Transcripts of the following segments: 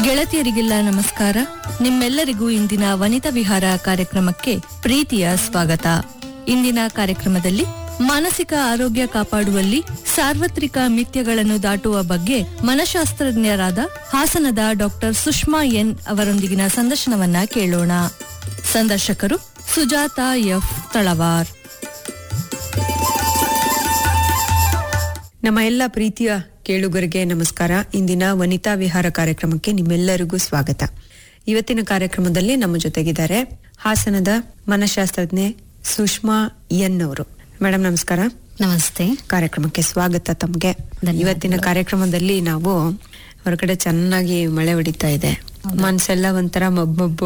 ಗೆಳತಿಯರಿಗೆಲ್ಲ ನಮಸ್ಕಾರ ನಿಮ್ಮೆಲ್ಲರಿಗೂ ಇಂದಿನ ವನಿತಾ ವಿಹಾರ ಕಾರ್ಯಕ್ರಮಕ್ಕೆ ಪ್ರೀತಿಯ ಸ್ವಾಗತ ಇಂದಿನ ಕಾರ್ಯಕ್ರಮದಲ್ಲಿ ಮಾನಸಿಕ ಆರೋಗ್ಯ ಕಾಪಾಡುವಲ್ಲಿ ಸಾರ್ವತ್ರಿಕ ಮಿಥ್ಯಗಳನ್ನು ದಾಟುವ ಬಗ್ಗೆ ಮನಶಾಸ್ತ್ರಜ್ಞರಾದ ಹಾಸನದ ಡಾಕ್ಟರ್ ಸುಷ್ಮಾ ಎನ್ ಅವರೊಂದಿಗಿನ ಸಂದರ್ಶನವನ್ನ ಕೇಳೋಣ ಸಂದರ್ಶಕರು ಸುಜಾತ ಎಫ್ ತಳವಾರ್ ನಮ್ಮ ಎಲ್ಲ ಪ್ರೀತಿಯ ಕೇಳುಗರಿಗೆ ನಮಸ್ಕಾರ ಇಂದಿನ ವನಿತಾ ವಿಹಾರ ಕಾರ್ಯಕ್ರಮಕ್ಕೆ ನಿಮ್ಮೆಲ್ಲರಿಗೂ ಸ್ವಾಗತ ಇವತ್ತಿನ ಕಾರ್ಯಕ್ರಮದಲ್ಲಿ ನಮ್ಮ ಜೊತೆಗಿದ್ದಾರೆ ಹಾಸನದ ಮನಃಶಾಸ್ತ್ರಜ್ಞೆ ಸುಷ್ಮಾ ಎನ್ ಅವರು ಮೇಡಮ್ ನಮಸ್ಕಾರ ನಮಸ್ತೆ ಕಾರ್ಯಕ್ರಮಕ್ಕೆ ಸ್ವಾಗತ ತಮ್ಗೆ ಧನ್ಯವಾದಗಳು. ಇವತ್ತಿನ ಕಾರ್ಯಕ್ರಮದಲ್ಲಿ ನಾವು ಹೊರಗಡೆ ಚೆನ್ನಾಗಿ ಮಳೆ ಹೊಡಿತಾ ಇದೆ ಮನ್ಸೆಲ್ಲ ಒಂಥರ ಮಬ್ಬು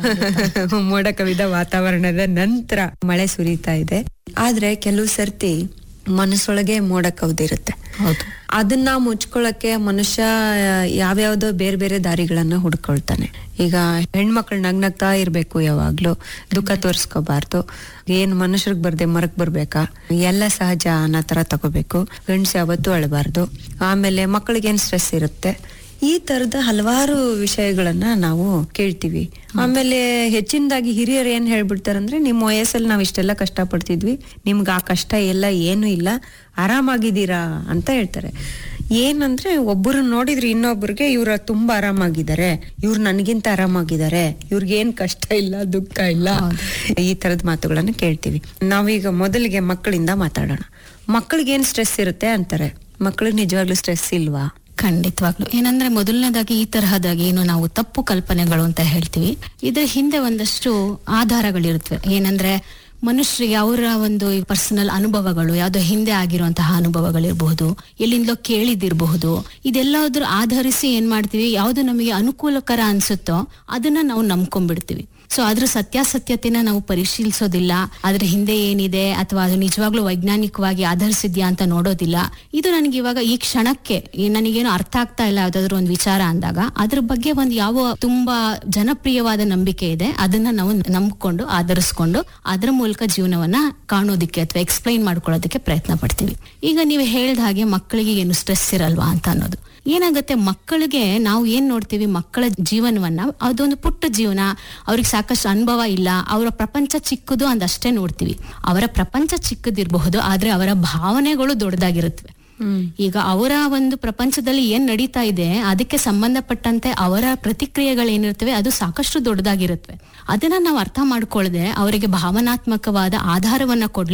ಮೋಡ ಕವಿದ ವಾತಾವರಣದ ನಂತರ ಮಳೆ ಸುರಿತಾ ಇದೆ ಆದ್ರೆ ಕೆಲವು ಸರ್ತಿ ಮನಸ್ಸೊಳಗೆ ಮೋಡ ಕವಿದಿರುತ್ತೆ ಹೌದು ಅದನ್ನ ಮುಚ್ಕೊಳಕ್ಕೆ ಮನುಷ್ಯ ಯಾವ್ಯಾವ್ದೋ ಬೇರೆ ಬೇರೆ ದಾರಿಗಳನ್ನ ಹುಡ್ಕೊಳ್ತಾನೆ ಈಗ ಹೆಣ್ಮಕ್ಳು ನಗ್ನಗ್ತಾ ಇರ್ಬೇಕು ಯಾವಾಗ್ಲೂ ದುಃಖ ತೋರ್ಸ್ಕೋಬಾರ್ದು ಏನ್ ಮನುಷ್ಯರಿಗೆ ಬರ್ದೆ ಮರಕ್ ಬರ್ಬೇಕಾ ಎಲ್ಲ ಸಹಜ ಅನ್ನೋ ತರ ತಗೋಬೇಕು ಗಂಡ್ಸ್ ಯಾವತ್ತೂ ಅಳಬಾರ್ದು ಆಮೇಲೆ ಮಕ್ಕಳಿಗೆ ಏನ್ ಸ್ಟ್ರೆಸ್ ಇರುತ್ತೆ ಈ ತರದ ಹಲವಾರು ವಿಷಯಗಳನ್ನ ನಾವು ಕೇಳ್ತೀವಿ ಆಮೇಲೆ ಹೆಚ್ಚಿನದಾಗಿ ಹಿರಿಯರು ಏನ್ ಹೇಳ್ಬಿಡ್ತಾರಂದ್ರೆ ನಿಮ್ಮ ವಯಸ್ಸಲ್ಲಿ ನಾವ್ ಇಷ್ಟೆಲ್ಲ ಕಷ್ಟ ಪಡ್ತಿದ್ವಿ ನಿಮ್ಗೆ ಆ ಕಷ್ಟ ಎಲ್ಲ ಏನು ಇಲ್ಲ ಆರಾಮಾಗಿದ್ದೀರಾ ಅಂತ ಹೇಳ್ತಾರೆ ಏನಂದ್ರೆ ಒಬ್ಬರು ನೋಡಿದ್ರೆ ಇನ್ನೊಬ್ಬರಿಗೆ ಇವ್ರ ತುಂಬಾ ಆರಾಮಾಗಿದ್ದಾರೆ ಇವ್ರು ನನಗಿಂತ ಆರಾಮಾಗಿದ್ದಾರೆ ಇವ್ರಿಗೆ ಏನ್ ಕಷ್ಟ ಇಲ್ಲ ದುಃಖ ಇಲ್ಲ ಈ ತರದ ಮಾತುಗಳನ್ನ ಕೇಳ್ತೀವಿ ನಾವೀಗ ಮೊದಲಿಗೆ ಮಕ್ಕಳಿಂದ ಮಾತಾಡೋಣ ಮಕ್ಕಳಿಗೆ ಏನ್ ಸ್ಟ್ರೆಸ್ ಇರುತ್ತೆ ಅಂತಾರೆ ಮಕ್ಕಳಿಗೆ ನಿಜವಾಗ್ಲೂ ಸ್ಟ್ರೆಸ್ ಇಲ್ವಾ ಖಂಡಿತವಾಗ್ಲು ಏನಂದ್ರೆ ಮೊದಲನೇದಾಗಿ ಈ ತರಹದಾಗಿ ಏನು ನಾವು ತಪ್ಪು ಕಲ್ಪನೆಗಳು ಅಂತ ಹೇಳ್ತೀವಿ ಇದ್ರ ಹಿಂದೆ ಒಂದಷ್ಟು ಆಧಾರಗಳಿರುತ್ತವೆ ಏನಂದ್ರೆ ಮನುಷ್ಯರಿಗೆ ಅವರ ಒಂದು ಪರ್ಸನಲ್ ಅನುಭವಗಳು ಯಾವ್ದೋ ಹಿಂದೆ ಆಗಿರುವಂತಹ ಅನುಭವಗಳಿರಬಹುದು ಎಲ್ಲಿಂದಲೋ ಕೇಳಿದಿರಬಹುದು ಇದೆಲ್ಲದ್ರ ಆಧರಿಸಿ ಏನ್ ಮಾಡ್ತೀವಿ ಯಾವ್ದು ನಮಗೆ ಅನುಕೂಲಕರ ಅನ್ಸುತ್ತೋ ಅದನ್ನ ನಾವು ನಂಬ್ಕೊಂಡ್ಬಿಡ್ತೀವಿ ಸೊ ಅದ್ರ ಸತ್ಯಾಸತ್ಯತೆನ ನಾವು ಪರಿಶೀಲಿಸೋದಿಲ್ಲ ಅದ್ರ ಹಿಂದೆ ಏನಿದೆ ಅಥವಾ ಅದು ನಿಜವಾಗ್ಲೂ ವೈಜ್ಞಾನಿಕವಾಗಿ ಆಧರಿಸಿದ್ಯಾ ಅಂತ ನೋಡೋದಿಲ್ಲ ಇದು ನನಗೆ ಇವಾಗ ಈ ಕ್ಷಣಕ್ಕೆ ಈ ನನಗೇನು ಅರ್ಥ ಆಗ್ತಾ ಇಲ್ಲ ಯಾವ್ದಾದ್ರು ಒಂದು ವಿಚಾರ ಅಂದಾಗ ಅದ್ರ ಬಗ್ಗೆ ಒಂದು ಯಾವ ತುಂಬಾ ಜನಪ್ರಿಯವಾದ ನಂಬಿಕೆ ಇದೆ ಅದನ್ನ ನಾವು ನಂಬ್ಕೊಂಡು ಆಧರಿಸ್ಕೊಂಡು ಅದ್ರ ಮೂಲಕ ಜೀವನವನ್ನ ಕಾಣೋದಿಕ್ಕೆ ಅಥವಾ ಎಕ್ಸ್ಪ್ಲೈನ್ ಮಾಡ್ಕೊಳ್ಳೋದಕ್ಕೆ ಪ್ರಯತ್ನ ಪಡ್ತೀವಿ ಈಗ ನೀವು ಹೇಳ್ದ ಹಾಗೆ ಮಕ್ಕಳಿಗೆ ಏನು ಸ್ಟ್ರೆಸ್ ಇರಲ್ವಾ ಅಂತ ಅನ್ನೋದು ಏನಾಗುತ್ತೆ ಮಕ್ಕಳಿಗೆ ನಾವು ಏನ್ ನೋಡ್ತೀವಿ ಮಕ್ಕಳ ಜೀವನವನ್ನ ಅದೊಂದು ಪುಟ್ಟ ಜೀವನ ಅವ್ರಿಗೆ ಸಾಕಷ್ಟು ಅನುಭವ ಇಲ್ಲ ಅವರ ಪ್ರಪಂಚ ಚಿಕ್ಕದು ಅಂದಷ್ಟೇ ನೋಡ್ತೀವಿ ಅವರ ಪ್ರಪಂಚ ಚಿಕ್ಕದಿರಬಹುದು ಆದ್ರೆ ಅವರ ಭಾವನೆಗಳು ದೊಡ್ಡದಾಗಿರುತ್ತವೆ ಈಗ ಅವರ ಒಂದು ಪ್ರಪಂಚದಲ್ಲಿ ಏನ್ ನಡೀತಾ ಇದೆ ಅದಕ್ಕೆ ಸಂಬಂಧಪಟ್ಟಂತೆ ಅವರ ಪ್ರತಿಕ್ರಿಯೆಗಳು ಏನಿರ್ತವೆ ಅದು ಸಾಕಷ್ಟು ದೊಡ್ಡದಾಗಿರುತ್ತವೆ ಅದನ್ನ ನಾವು ಅರ್ಥ ಮಾಡ್ಕೊಳ್ಳದೆ ಅವರಿಗೆ ಭಾವನಾತ್ಮಕವಾದ ಆಧಾರವನ್ನ ಕೊಡ್ಲಿಕ್ಕೆ